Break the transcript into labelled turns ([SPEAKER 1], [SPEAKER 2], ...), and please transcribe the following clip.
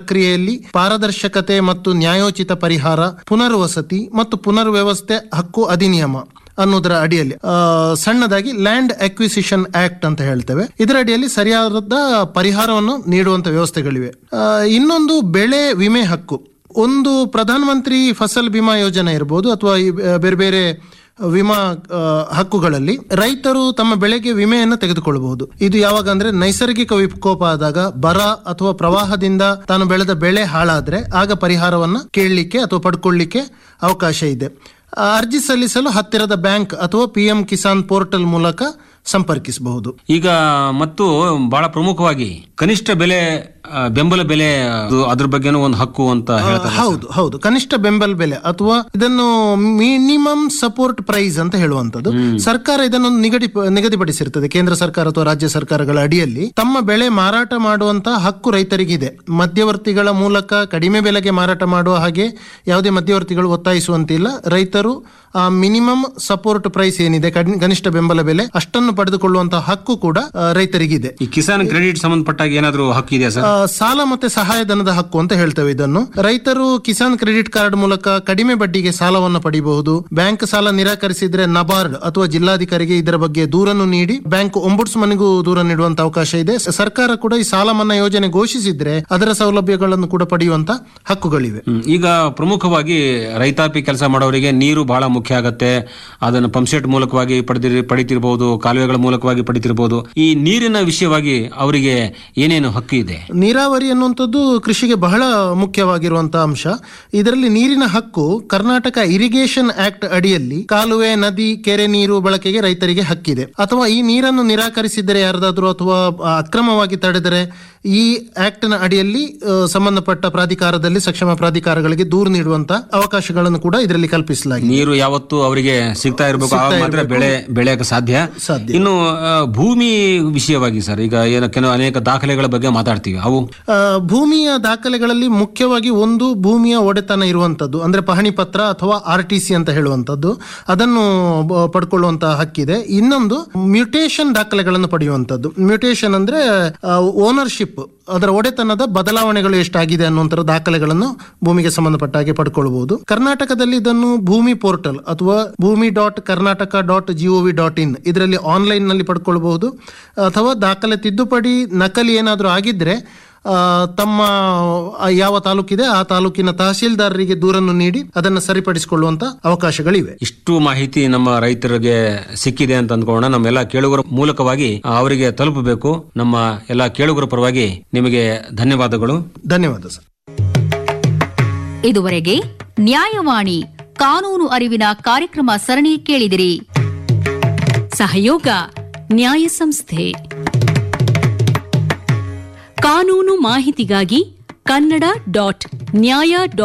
[SPEAKER 1] ಪ್ರಕ್ರಿಯೆಯಲ್ಲಿ ಪಾರದರ್ಶಕತೆ ಮತ್ತು ನ್ಯಾಯೋಚಿತ ಪರಿಹಾರ ಪುನರ್ವಸತಿ ಮತ್ತು ಪುನರ್ವ್ಯವಸ್ಥೆ ಹಕ್ಕು ಅಧಿನಿಯಮ ಅನ್ನೋದರ ಅಡಿಯಲ್ಲಿ ಆ, ಸಣ್ಣದಾಗಿ ಲ್ಯಾಂಡ್ ಅಕ್ವಿಸಿಷನ್ ಆಕ್ಟ್ ಅಂತ ಹೇಳ್ತೇವೆ ಇದರ ಅಡಿಯಲ್ಲಿ ಸರಿಯಾದ ಪರಿಹಾರವನ್ನು ನೀಡುವಂತ ವ್ಯವಸ್ಥೆಗಳಿವೆ ಆ, ಇನ್ನೊಂದು ಬೆಳೆ ವಿಮೆ ಹಕ್ಕು ಒಂದು ಪ್ರಧಾನಮಂತ್ರಿ ಫಸಲ್ ಬಿಮಾ ಯೋಜನೆ ಇರ್ಬೋದು ಅಥವಾ ಈ ಬೇರೆ ಬೇರೆ ವಿಮಾ ಆ, ಹಕ್ಕುಗಳಲ್ಲಿ ರೈತರು ತಮ್ಮ ಬೆಳೆಗೆ ವಿಮೆಯನ್ನು ತೆಗೆದುಕೊಳ್ಳಬಹುದು ಇದು ಯಾವಾಗ ಅಂದ್ರೆ ನೈಸರ್ಗಿಕ ವಿಕೋಪ ಆದಾಗ ಬರ ಅಥವಾ ಪ್ರವಾಹದಿಂದ ತಾನು ಬೆಳೆದ ಬೆಳೆ ಹಾಳಾದ್ರೆ ಆಗ ಪರಿಹಾರವನ್ನ ಕೇಳಲಿಕ್ಕೆ ಅಥವಾ ಪಡ್ಕೊಳ್ಳಿಕ್ಕೆ ಅವಕಾಶ ಇದೆ ಆ, ಅರ್ಜಿ ಸಲ್ಲಿಸಲು ಹತ್ತಿರದ ಬ್ಯಾಂಕ್ ಅಥವಾ ಪಿ ಎಂ ಕಿಸಾನ್ ಪೋರ್ಟಲ್ ಮೂಲಕ ಸಂಪರ್ಕಿಸಬಹುದು
[SPEAKER 2] ಈಗ ಮತ್ತು ಬಹಳ ಪ್ರಮುಖವಾಗಿ ಕನಿಷ್ಠ ಬೆಲೆ ಆ, ಬೆಂಬಲ ಬೆಲೆ ಅದು ಅದ್ರ ಬಗ್ಗೆನೂ ಒಂದು ಹಕ್ಕು ಅಂತ ಹೇಳ್ತಾರೆ
[SPEAKER 1] ಹೌದು ಹೌದು ಕನಿಷ್ಠ ಬೆಂಬಲ ಬೆಲೆ ಅಥವಾ ಇದನ್ನು ಮಿನಿಮಮ್ ಸಪೋರ್ಟ್ ಪ್ರೈಸ್ ಅಂತ ಹೇಳುವಂತದ್ದು ಸರ್ಕಾರ ಇದನ್ನು ನಿಗದಿ ನಿಗದಿಪಡಿಸಿರ್ತದೆ ಕೇಂದ್ರ ಸರ್ಕಾರ ಅಥವಾ ರಾಜ್ಯ ಸರ್ಕಾರಗಳ ಅಡಿಯಲ್ಲಿ ತಮ್ಮ ಬೆಳೆ ಮಾರಾಟ ಮಾಡುವಂತಹ ಹಕ್ಕು ರೈತರಿಗಿದೆ ಮಧ್ಯವರ್ತಿಗಳ ಮೂಲಕ ಕಡಿಮೆ ಬೆಲೆಗೆ ಮಾರಾಟ ಮಾಡುವ ಹಾಗೆ ಯಾವುದೇ ಮಧ್ಯವರ್ತಿಗಳು ಒತ್ತಾಯಿಸುವಂತಿಲ್ಲ ರೈತರು ಆ ಮಿನಿಮಮ್ ಸಪೋರ್ಟ್ ಪ್ರೈಸ್ ಏನಿದೆ ಕಡಿ- ಕನಿಷ್ಠ ಬೆಂಬಲ ಬೆಲೆ ಅಷ್ಟನ್ನು ಪಡೆದುಕೊಳ್ಳುವಂತಹ ಹಕ್ಕು ಕೂಡ ಆ, ರೈತರಿಗಿದೆ
[SPEAKER 2] ಈ ಕಿಸಾನ್ ಕ್ರೆಡಿಟ್ ಸಂಬಂಧಪಟ್ಟಾಗ ಏನಾದರೂ ಹಕ್ಕು ಇದೆಯಾ ಸರ್
[SPEAKER 1] ಆ, ಸಾಲ ಮತ್ತೆ ಸಹಾಯಧನದ ಹಕ್ಕು ಅಂತ ಹೇಳ್ತೇವೆ ಇದನ್ನು ರೈತರು ಕಿಸಾನ್ ಕ್ರೆಡಿಟ್ ಕಾರ್ಡ್ ಮೂಲಕ ಕಡಿಮೆ ಬಡ್ಡಿಗೆ ಸಾಲವನ್ನು ಪಡಿಬಹುದು ಬ್ಯಾಂಕ್ ಸಾಲ ನಿರಾಕರಿಸಿದ್ರೆ ನಬಾರ್ಡ್ ಅಥವಾ ಜಿಲ್ಲಾಧಿಕಾರಿಗೆ ಇದರ ಬಗ್ಗೆ ದೂರನ್ನು ನೀಡಿ ಬ್ಯಾಂಕ್ ಒಂಬುಡ್ಸ್ ಮನೆಗೂ ದೂರ ನೀಡುವಂತ ಅವಕಾಶ ಇದೆ ಸ- ಸರ್ಕಾರ ಕೂಡ ಈ ಸಾಲ ಮನ್ನಾ ಯೋಜನೆ ಘೋಷಿಸಿದ್ರೆ ಅದರ ಸೌಲಭ್ಯಗಳನ್ನು ಕೂಡ ಪಡೆಯುವಂತ ಹಕ್ಕುಗಳಿವೆ
[SPEAKER 2] ಹ್ಮ್. ಈಗ ಪ್ರಮುಖವಾಗಿ ರೈತಾಪಿ ಕೆಲಸ ಮಾಡೋರಿಗೆ ನೀರು ಬಹಳ ಮುಖ್ಯ ಆಗತ್ತೆ ಅದನ್ನು ಪಂಪ್ಸೆಟ್ ಮೂಲಕವಾಗಿ ಪಡೆದಿರ್ ಪಡಿತಿರ್ಬೋದು ಕಾಲುವೆಗಳ ಮೂಲಕವಾಗಿ ಪಡಿತಿರ್ಬೋದು ಈ ನೀರಿನ ವಿಷಯವಾಗಿ ಅವರಿಗೆ ಏನೇನು ಹಕ್ಕು ಇದೆ
[SPEAKER 1] ನೀರಾವರಿ ಅನ್ನುವಂಥದ್ದು ಕೃಷಿಗೆ ಬಹಳ ಮುಖ್ಯವಾಗಿರುವಂತಹ ಅಂಶ ಇದರಲ್ಲಿ ನೀರಿನ ಹಕ್ಕು ಕರ್ನಾಟಕ ಇರಿಗೇಷನ್ ಆಕ್ಟ್ ಅಡಿಯಲ್ಲಿ ಕಾಲುವೆ ನದಿ ಕೆರೆ ನೀರು ಬಳಕೆಗೆ ರೈತರಿಗೆ ಹಕ್ಕಿದೆ ಅಥವಾ ಈ ನೀರನ್ನು ನಿರಾಕರಿಸಿದರೆ ಯಾರದಾದ್ರೂ ಅಥವಾ ಅಕ್ರಮವಾಗಿ ತಡೆದರೆ ಈ ಆಕ್ಟ್ ನ ಅಡಿಯಲ್ಲಿ ಆ, ಸಂಬಂಧಪಟ್ಟ ಪ್ರಾಧಿಕಾರದಲ್ಲಿ ಸಕ್ಷಮ ಪ್ರಾಧಿಕಾರಗಳಿಗೆ ದೂರು ನೀಡುವಂತ ಅವಕಾಶಗಳನ್ನು ಕೂಡ ಇದರಲ್ಲಿ ಕಲ್ಪಿಸಲಾಗಿದೆ
[SPEAKER 2] ನೀರು ಯಾವತ್ತು ಅವರಿಗೆ ಸಿಗ್ತಾ ಇರಬೇಕು ಆವಾಗ ಮಾತ್ರ ಬೆಳೆ ಬೆಳೆಯಕ್ಕೆ ಸಾಧ್ಯ
[SPEAKER 1] ಸಾಧ್ಯ.
[SPEAKER 2] ಇನ್ನು ಆ, ಭೂಮಿ ವಿಷಯವಾಗಿ ಸರ್ ಈಗ ಏನು ಕೆಲವು ಅನೇಕ ದಾಖಲೆಗಳ ಬಗ್ಗೆ ಮಾತಾಡ್ತೀವಿ ಅವು
[SPEAKER 1] ಆ, ಭೂಮಿಯ ದಾಖಲೆಗಳಲ್ಲಿ ಮುಖ್ಯವಾಗಿ ಒಂದು ಭೂಮಿಯ ಒಡೆತನ ಇರುವಂತದ್ದು ಅಂದ್ರೆ ಪಹಣಿ ಪತ್ರ ಅಥವಾ ಆರ್ ಟಿ ಸಿ ಅಂತ ಹೇಳುವಂತದ್ದು ಅದನ್ನು ಬ- ಪಡ್ಕೊಳ್ಳುವಂತಹ ಹಕ್ಕಿದೆ ಇನ್ನೊಂದು ಮ್ಯೂಟೇಷನ್ ದಾಖಲೆಗಳನ್ನು ಪಡೆಯುವಂತದ್ದು ಮ್ಯೂಟೇಷನ್ ಅಂದ್ರೆ ಓನರ್ಶಿಪ್ ಅದರ ಒಡೆತನದ ಬದಲಾವಣೆಗಳು ಎಷ್ಟಾಗಿದೆ ಅನ್ನುವಂಥ ದಾಖಲೆಗಳನ್ನು ಭೂಮಿಗೆ ಸಂಬಂಧಪಟ್ಟ ಹಾಗೆ ಪಡ್ಕೊಳ್ಬಹುದು ಕರ್ನಾಟಕದಲ್ಲಿ ಇದನ್ನು ಭೂಮಿ ಪೋರ್ಟಲ್ ಅಥವಾ Bhoomi dot Karnataka dot G O V dot in ಇದರಲ್ಲಿ ಆನ್ಲೈನ್ ನಲ್ಲಿ ಪಡ್ಕೊಳ್ಬಹುದು ಅಥವಾ ದಾಖಲೆ ತಿದ್ದುಪಡಿ ನಕಲಿ ಏನಾದರೂ ಆಗಿದ್ರೆ ಆ, ತಮ್ಮ ಆ, ಯಾವ ತಾಲೂಕಿದೆ ಆ ತಾಲೂಕಿನ ತಹಸೀಲ್ದಾರರಿಗೆ ದೂರನ್ನು ನೀಡಿ ಅದನ್ನು ಸರಿಪಡಿಸಿಕೊಳ್ಳುವಂತ ಅವಕಾಶಗಳಿವೆ
[SPEAKER 2] ಇಷ್ಟು ಮಾಹಿತಿ ನಮ್ಮ ರೈತರಿಗೆ ಸಿಕ್ಕಿದೆ ಅಂತ ಅಂದ್ಕೊಳ್ಳೋಣ ನಮ್ಮೆಲ್ಲ ಕೇಳುಗರ ಮೂಲಕವಾಗಿ ಆ, ಅವರಿಗೆ ತಲುಪಬೇಕು ನಮ್ಮ ಎಲ್ಲ ಕೇಳುಗರ ಪರವಾಗಿ ನಿಮಗೆ ಧನ್ಯವಾದಗಳು
[SPEAKER 1] ಧನ್ಯವಾದ ಸರ್
[SPEAKER 3] ಇದುವರೆಗೆ ನ್ಯಾಯವಾಣಿ ಕಾನೂನು ಅರಿವಿನ ಕಾರ್ಯಕ್ರಮ ಸರಣಿ ಕೇಳಿದಿರಿ
[SPEAKER 4] ಸಹಯೋಗ ನ್ಯಾಯ ಸಂಸ್ಥೆ ಕಾನೂನು ಮಾಹಿತಿಗಾಗಿ ಕನ್ನಡ ಡಾಟ್ ನ್ಯಾಯ